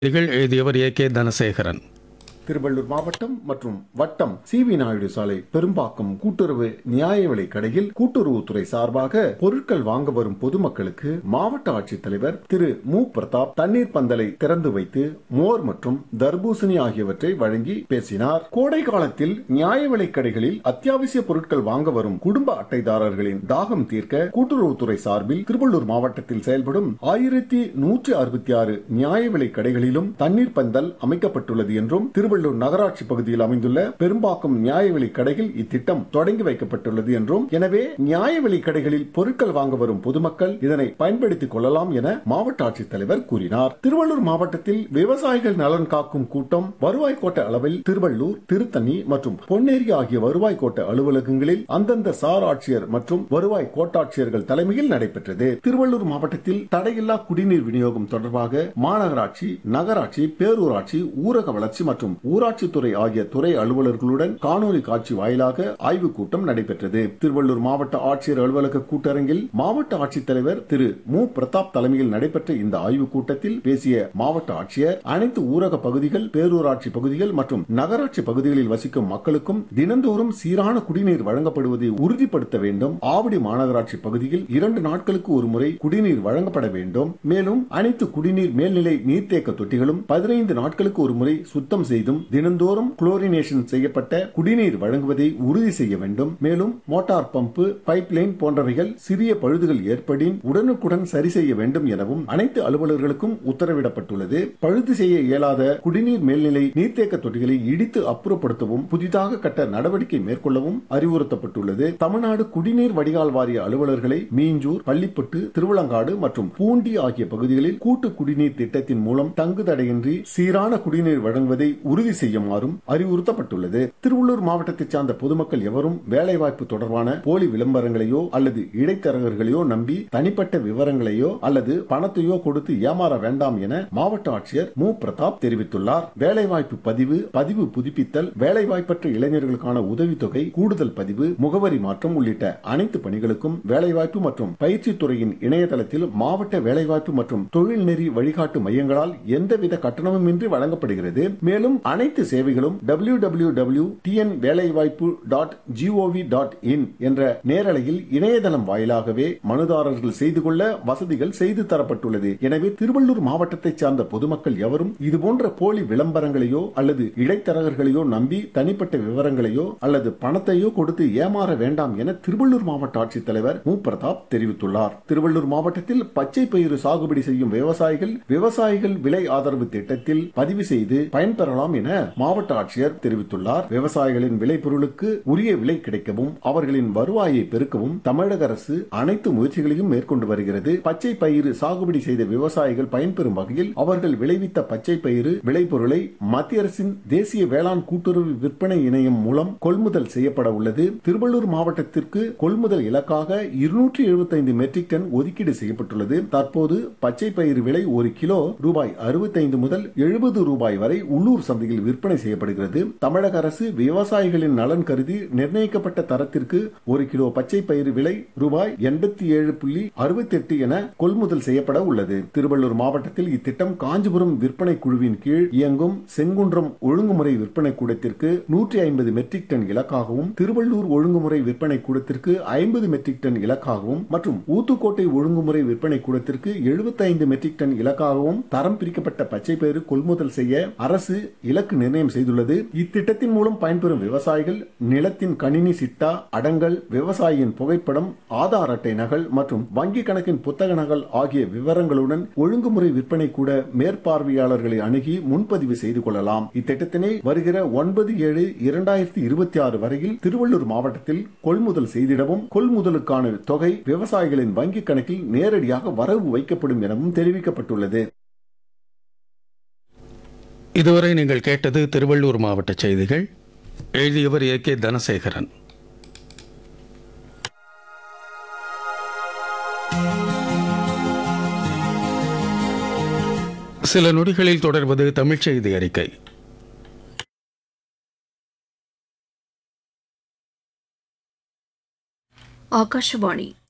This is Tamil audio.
இதில் எழுதியவர் ஏ கே தனசேகரன் திருவள்ளூர் மாவட்டம் மற்றும் வட்டம் சி வி நாயுடு சாலை பெரும்பாக்கம் கூட்டுறவு நியாய விலை கடையில் கூட்டுறவுத்துறை சார்பாக பொருட்கள் வாங்க வரும் பொதுமக்களுக்கு மாவட்ட ஆட்சித்தலைவர் திரு மு பிரதாப் தண்ணீர் பந்தலை திறந்து வைத்து மோர் மற்றும் தர்பூசணி ஆகியவற்றை வழங்கி பேசினார் கோடை காலத்தில் நியாய விலை கடைகளில் அத்தியாவசிய பொருட்கள் வாங்க வரும் குடும்ப அட்டைதாரர்களின் தாகம் தீர்க்க கூட்டுறவுத்துறை சார்பில் திருவள்ளூர் மாவட்டத்தில் செயல்படும் ஆயிரத்தி நூற்று அறுபத்தி ஆறு நியாய விலை கடைகளிலும் தண்ணீர் பந்தல் அமைக்கப்பட்டுள்ளது என்றும் திருவள்ளூர் நகராட்சி பகுதியில் அமைந்துள்ள பெரும்பாக்கம் நியாய விலை கடையில் இத்திட்டம் தொடங்கி வைக்கப்பட்டுள்ளது என்றும் எனவே நியாய விலை கடைகளில் பொருட்கள் வாங்க வரும் பொதுமக்கள் இதனை பயன்படுத்திக் கொள்ளலாம் என மாவட்ட ஆட்சித்தலைவர் கூறினார் திருவள்ளூர் மாவட்டத்தில் விவசாயிகள் நலன் காக்கும் கூட்டம் வருவாய் கோட்ட அளவில் திருவள்ளூர் திருத்தணி மற்றும் பொன்னேரி ஆகிய வருவாய் கோட்ட அலுவலகங்களில் அந்தந்த சார் ஆட்சியர் மற்றும் வருவாய் கோட்டாட்சியர்கள் தலைமையில் நடைபெற்றது திருவள்ளூர் மாவட்டத்தில் தடையில்லா குடிநீர் விநியோகம் தொடர்பாக மாநகராட்சி நகராட்சி பேரூராட்சி ஊரக வளர்ச்சி மற்றும் ஊராட்சித்துறை ஆகிய துறை அலுவலர்களுடன் காணொலி காட்சி வாயிலாக ஆய்வுக் கூட்டம் நடைபெற்றது திருவள்ளூர் மாவட்ட ஆட்சியர் அலுவலக கூட்டரங்கில் மாவட்ட ஆட்சித்தலைவர் திரு மு பிரதாப் தலைமையில் நடைபெற்ற இந்த ஆய்வுக் கூட்டத்தில் பேசிய மாவட்ட ஆட்சியர் அனைத்து ஊரக பகுதிகள் பேரூராட்சி பகுதிகள் மற்றும் நகராட்சி பகுதிகளில் வசிக்கும் மக்களுக்கும் தினந்தோறும் சீரான குடிநீர் வழங்கப்படுவதை உறுதிப்படுத்த வேண்டும் ஆவடி மாநகராட்சி பகுதியில் இரண்டு நாட்களுக்கு ஒரு முறை குடிநீர் வழங்கப்பட வேண்டும் மேலும் அனைத்து குடிநீர் மேல்நிலை நீர்த்தேக்க தொட்டிகளும் பதினைந்து நாட்களுக்கு ஒரு முறை சுத்தம் செய்தும் தினந்தோறும் குளோரினேஷன் செய்யப்பட்ட குடிநீர் வழங்குவதை உறுதி செய்ய வேண்டும் மேலும் மோட்டார் பம்பு பைப் லைன் போன்றவைகள் சிறிய பழுதுகள் ஏற்படின் உடனுக்குடன் சரி செய்ய வேண்டும் எனவும் அனைத்து அலுவலர்களுக்கும் உத்தரவிடப்பட்டுள்ளது பழுது செய்ய இயலாத குடிநீர் மேல்நிலை நீர்த்தேக்க தொட்டிகளை இடித்து அப்புறப்படுத்தவும் புதிதாக கட்ட நடவடிக்கை மேற்கொள்ளவும் அறிவுறுத்தப்பட்டுள்ளது தமிழ்நாடு குடிநீர் வடிகால் வாரிய அலுவலர்களை மீஞ்சூர் பள்ளிப்பட்டு திருவிளங்காடு மற்றும் பூண்டி ஆகிய பகுதிகளில் கூட்டு குடிநீர் திட்டத்தின் மூலம் தங்குதடையின்றி சீரான குடிநீர் வழங்குவதை உறுதி செய்யுமாறும் அறிவுறுத்தப்பட்டுள்ளது திருவள்ளூர் மாவட்டத்தைச் சார்ந்த பொதுமக்கள் எவரும் வேலைவாய்ப்பு தொடர்பான போலி விளம்பரங்களையோ அல்லது இடைத்தரகர்களையோ நம்பி தனிப்பட்ட விவரங்களையோ அல்லது பணத்தையோ கொடுத்து ஏமாற வேண்டாம் என மாவட்ட ஆட்சியர் மு பிரதாப் தெரிவித்துள்ளார் வேலைவாய்ப்பு பதிவு பதிவு புதுப்பித்தல் வேலைவாய்ப்பற்ற இளைஞர்களுக்கான உதவித்தொகை கூடுதல் பதிவு முகவரி மாற்றம் உள்ளிட்ட அனைத்து பணிகளுக்கும் வேலைவாய்ப்பு மற்றும் பயிற்சித் துறையின் இணையதளத்தில் மாவட்ட வேலைவாய்ப்பு மற்றும் தொழில்நெறி வழிகாட்டு மையங்களால் எந்தவித கட்டணமுமின்றி வழங்கப்படுகிறது மேலும் அனைத்து சேவைகளும் டபிள்யூ டபிள்யூ டபிள்யூ டிஎன் வேலைவாய்ப்பு டாட் ஜிஓவி டாட் இன் என்ற நேரலையில் இணையதளம் வாயிலாகவே மனுதாரர்கள் செய்து கொள்ள வசதிகள் செய்து தரப்பட்டுள்ளது எனவே திருவள்ளூர் மாவட்டத்தைச் சார்ந்த பொதுமக்கள் எவரும் இதுபோன்ற போலி விளம்பரங்களையோ அல்லது இடைத்தரகர்களையோ நம்பி தனிப்பட்ட விவரங்களையோ அல்லது பணத்தையோ கொடுத்து ஏமாற வேண்டாம் என திருவள்ளூர் மாவட்ட ஆட்சித்தலைவர் மு பிரதாப் தெரிவித்துள்ளார் திருவள்ளூர் மாவட்டத்தில் பச்சை பயிறு சாகுபடி செய்யும் விவசாயிகள் விவசாயிகள் விலை ஆதரவு திட்டத்தில் பதிவு செய்து பயன்பெறலாம் என மாவட்ட ஆட்சியர் தெரிவித்துள்ளார் விவசாயிகளின் விளைபொருளுக்கு உரிய விலை கிடைக்கவும் அவர்களின் வருவாயை பெருக்கவும் தமிழக அரசு அனைத்து முயற்சிகளையும் மேற்கொண்டு வருகிறது பச்சை பயிறு சாகுபடி செய்த விவசாயிகள் பயன்பெறும் வகையில் அவர்கள் விளைவித்த பச்சை பயிறு விளைபொருளை மத்திய அரசின் தேசிய வேளாண் கூட்டுறவு விற்பனை இணையம் மூலம் கொள்முதல் செய்யப்பட உள்ளது திருவள்ளூர் மாவட்டத்திற்கு கொள்முதல் இலக்காக இருநூற்றி எழுபத்தைந்து மெட்ரிக் டன் ஒதுக்கீடு செய்யப்பட்டுள்ளது தற்போது பச்சை பயிறு விலை ஒரு கிலோ ரூபாய் அறுபத்தைந்து முதல் எழுபது ரூபாய் வரை உள்ளூர் சந்தையில் விற்பனை செய்யப்படுகிறது தமிழக அரசு விவசாயிகளின் நலன் கருதி நிர்ணயிக்கப்பட்ட தரத்திற்கு ஒரு கிலோ பச்சை பயிறு விலை ரூபாய் எண்பத்தி ஏழு புள்ளி அறுபத்தி எட்டு என கொள்முதல் செய்யப்பட உள்ளது திருவள்ளூர் மாவட்டத்தில் இத்திட்டம் காஞ்சிபுரம் விற்பனை குழுவின் கீழ் இயங்கும் செங்குன்றம் ஒழுங்குமுறை விற்பனை கூடத்திற்கு நூற்றி ஐம்பது மெட்ரிக் டன் இலக்காகவும் திருவள்ளூர் ஒழுங்குமுறை விற்பனை கூடத்திற்கு ஐம்பது மெட்ரிக் டன் இலக்காகவும் மற்றும் ஊத்துக்கோட்டை ஒழுங்குமுறை விற்பனை கூடத்திற்கு 75 மெட்ரிக் டன் இலக்காகவும் தரம் பிரிக்கப்பட்ட பச்சை பயிறு கொள்முதல் செய்ய அரசு இலக்கு நிர்ணயம் செய்துள்ளது இத்திட்டத்தின் மூலம் பயன்பெறும் விவசாயிகள் நிலத்தின் கணினி சிட்டா அடங்கல் விவசாயியின் புகைப்படம் ஆதார் அட்டை நகல் மற்றும் வங்கி கணக்கின் புத்தக நகல் ஆகிய விவரங்களுடன் ஒழுங்குமுறை விற்பனை கூட மேற்பார்வையாளர்களை அணுகி முன்பதிவு செய்து கொள்ளலாம் இத்திட்டத்தினை வருகிற ஒன்பது ஏழு இரண்டாயிரத்தி இருபத்தி ஆறு வரையில் திருவள்ளூர் மாவட்டத்தில் கொள்முதல் செய்திடவும் கொள்முதலுக்கான தொகை விவசாயிகளின் வங்கிக் கணக்கில் நேரடியாக வரவு வைக்கப்படும் எனவும் தெரிவிக்கப்பட்டுள்ளது இதுவரை நீங்கள் கேட்டது திருவள்ளூர் மாவட்ட செய்திகள் எழுதியவர் ஏ கே தனசேகரன் சில நொடிகளில் தொடர்வது தமிழ்ச் செய்தி அறிக்கை ಆಕಾಶವಾಣಿ